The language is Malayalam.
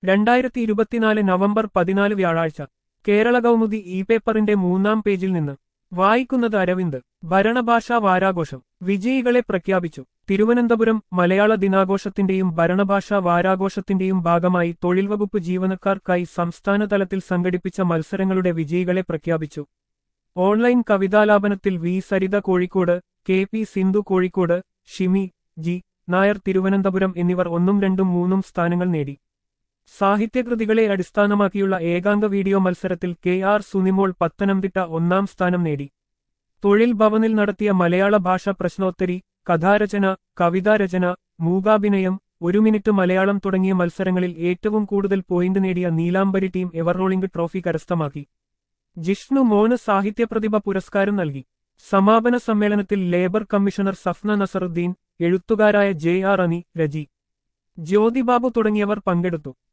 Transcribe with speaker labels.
Speaker 1: രണ്ടായിരത്തി ഇരുപത്തിനാല് നവംബർ പതിനാല് വ്യാഴാഴ്ച കേരള കൗമുദി ഇ പേപ്പറിന്റെ മൂന്നാം പേജിൽ നിന്ന് വായിക്കുന്നത് അരവിന്ദ് ഭരണഭാഷാ വാരാഘോഷം വിജയികളെ പ്രഖ്യാപിച്ചു തിരുവനന്തപുരം മലയാള ദിനാഘോഷത്തിന്റെയും ഭരണഭാഷാ വാരാഘോഷത്തിന്റെയും ഭാഗമായി തൊഴിൽ വകുപ്പ് ജീവനക്കാർക്കായി സംസ്ഥാന തലത്തിൽ സംഘടിപ്പിച്ച മത്സരങ്ങളുടെ വിജയികളെ പ്രഖ്യാപിച്ചു ഓൺലൈൻ കവിതാലാപനത്തിൽ V Saritha Kozhikode K P Sindhu Kozhikode Shimi G Nair Thiruvananthapuram എന്നിവർ ഒന്നും രണ്ടും മൂന്നും സ്ഥാനങ്ങൾ നേടി സാഹിത്യകൃതികളെ അടിസ്ഥാനമാക്കിയുള്ള ഏകാംഗ വീഡിയോ മത്സരത്തിൽ കെ ആർ സുനിമോൾ പത്തനംതിട്ട ഒന്നാം സ്ഥാനം നേടി തൊഴിൽ ഭവനിൽ നടത്തിയ മലയാള ഭാഷ പ്രശ്നോത്തരി കഥാരചന കവിതാരചന മൂകാഭിനയം ഒരു മിനിറ്റ് മലയാളം തുടങ്ങിയ മത്സരങ്ങളിൽ ഏറ്റവും കൂടുതൽ പോയിന്റ് നേടിയ നീലാംബരി ടീം എവർറോളിംഗ് ട്രോഫി കരസ്ഥമാക്കി ജിഷ്ണു മോന് സാഹിത്യപ്രതിഭ പുരസ്കാരം നൽകി സമാപന സമ്മേളനത്തിൽ ലേബർ കമ്മീഷണർ സഫ്ന നസറുദ്ദീൻ എഴുത്തുകാരായ ജെ ആർ അനി രജി ജ്യോതിബാബു തുടങ്ങിയവർ പങ്കെടുത്തു